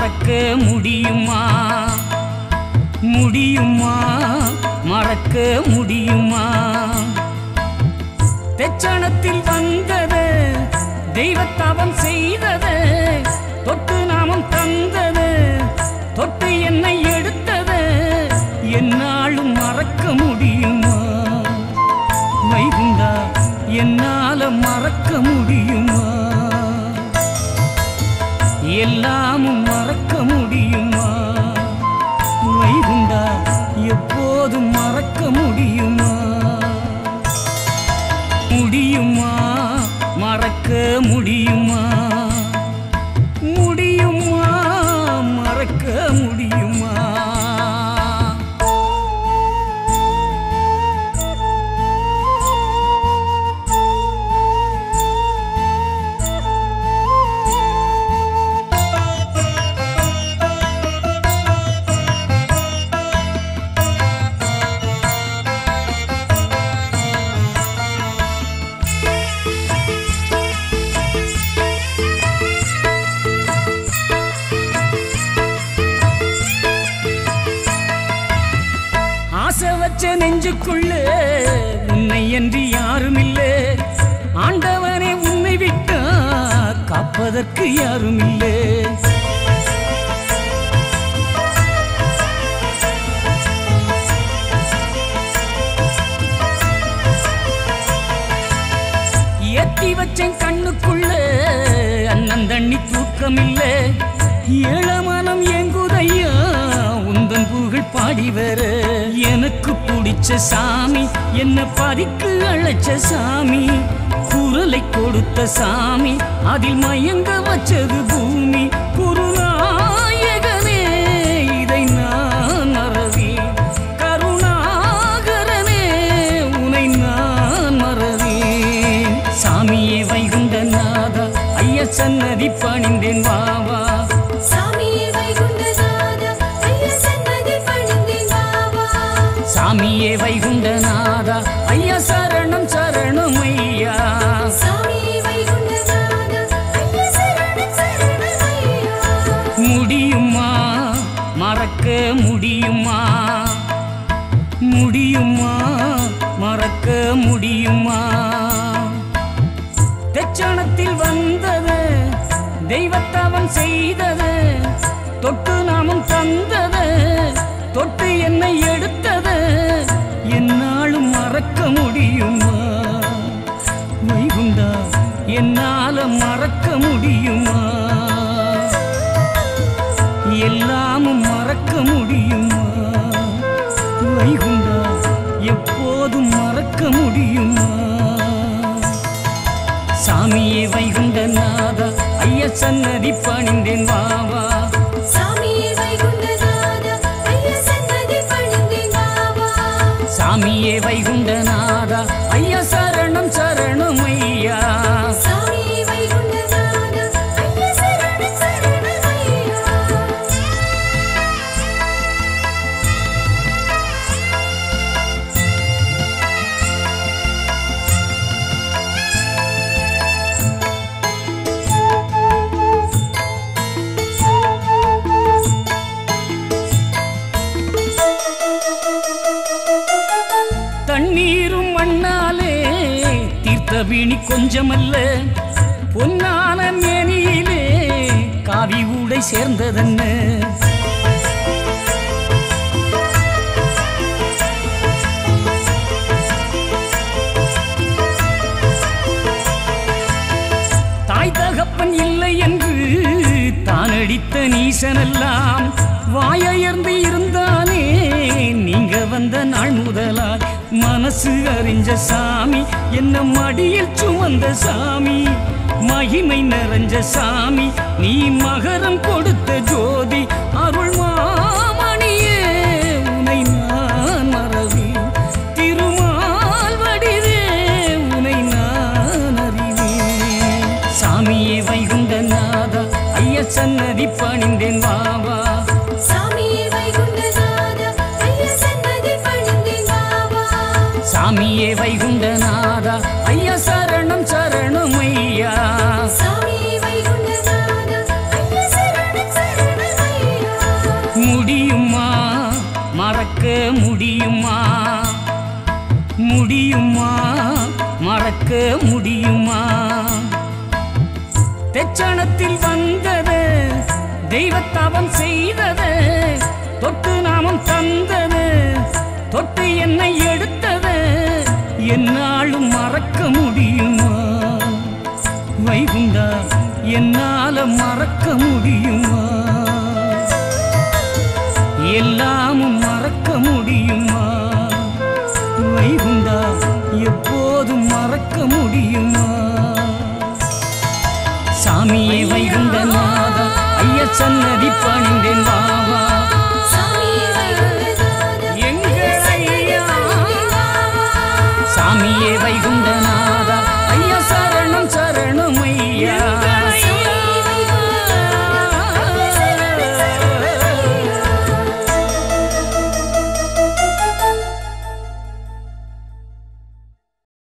மறக்க முடியுமா முடியுமா மறக்க முடியுமா தெச்சணத்தில் வந்தது தெய்வத்தவம் செய்தது தொட்டு நாமம் தந்தது தொட்டு என்னை எடுத்தது என்னாலும் மறக்க முடியுமா வைகுண்டா என்னால மறக்க முடியுமா எல்லாமும் மறக்க முடியுமா வைகுண்டா எப்போதும் மறக்க முடியுமா முடியுமா மறக்க முடியுமா முடியுமா மறக்க முடியுமா ஆசை வச்ச நெஞ்சுக்குள்ள உன்னை என்று யாரும் இல்லை ஆண்டவனே உன்னை விட்டா காப்பதற்கு யாரும் இல்லை ஏத்தி வச்சேன் கண்ணுக்குள்ள அண்ணன் தண்ணி தூக்கம் இல்ல ஏழமனம் எங்குதையா உந்தன் புகழ் பாடி வர எனக்கு பிடிச்ச சாமி என்ன பதிக்கு அழைச்ச சாமி குரலை கொடுத்த சாமி அதில் மயங்க வச்சது பூமி குருநாயகனே இதை நான் மறவேன் கருணாகரனே உனை நான் மறவேன் சாமியே வைகுண்ட நாதா ஐய சன்னதி பணிந்தேன் வாவா சாமியே வைகுண்டநாதா ஐயா சன்னதி பணிந்தேன் வாவா சாமியே வைகுண்ட நாதா ஐயா சரணம் சரணம் ஐயா சாமியே வைகுண்டநாதா ஐயா சரணம் சரணம் ஐயா முடியுமா மறக்க முடியுமா முடியுமா மறக்க முடியுமா தெச்சணத்தில் வந்தது தெய்வத்தவம் செய்தது தொட்டு நாமம் தந்தது தொட்டு என்னை எடுத்தது என்னாலும் மறக்க முடியுமா வைகுண்டா என்னால மறக்க முடியுமா எல்லாமும் மறக்க முடியுமா வைகுண்டா எப்போதும் மறக்க முடியுமா சாமியே வைகுண்ட நாதா ஐய சன்னதி பணிந்தேன் வாவா சாமியே வைகுண்டநாதா ஐயா சன்னதி பணிந்தேன் வாவா சாமியே வைகுண்ட நாதா ஐயா சரணம் சரணம் ஐயா சாமியே வைகுண்டநாதா ஐயா சரணம் சரணம் ஐயா தண்ணீரும் மண்ணாலே தீர்த்த வீணி கொஞ்சமல்ல பொன்னான மேனியிலே காவி ஊடை சேர்ந்ததென்ன தாய் தகப்பன் இல்லை என்று தான் அடித்த நீசனெல்லாம் வாயயர்ந்து இருந்தானே நீங்க வந்த நாள் முதலாய் மனசு அறிஞ்ச சாமி என்ன மடியில் சுமந்த சாமி மகிமை நிறைஞ்ச சாமி நீ மகரம் கொடுத்த ஜோதி அருள் மாமணியே உனை நான் மறவேன் திருமால் வடிவே உனை நான் அறிவேன் சாமியே வைகுண்ட நாதா ஐய சன்னதி பணிந்தேன் வாவா சாமியே வைகுண்டநாதா ஐயா சன்னதி பணிந்தேன் வாவா சாமியே வைகுண்ட நாதா ஐயா சரணம் சரணம் ஐயா சாமியே வைகுண்டநாதா ஐயா சரணம் சரணம் முடியுமா முடியுமா மறக்க முடியுமா தெச்சணத்தில் வந்தது தெய்வத்தவம் செய்தது தொட்டு நாமம் தந்தது தொட்டு என்னை எடுத்தது என்னாலும் மறக்க முடியுமா வைகுண்டா என்னால மறக்க முடியுமா எல்லாமும் மறக்க முடியுமா வைகுண்டா எப்போதும் மறக்க முடியுமா சாமியே வைகுண்ட நாதா ஐய சன்னதி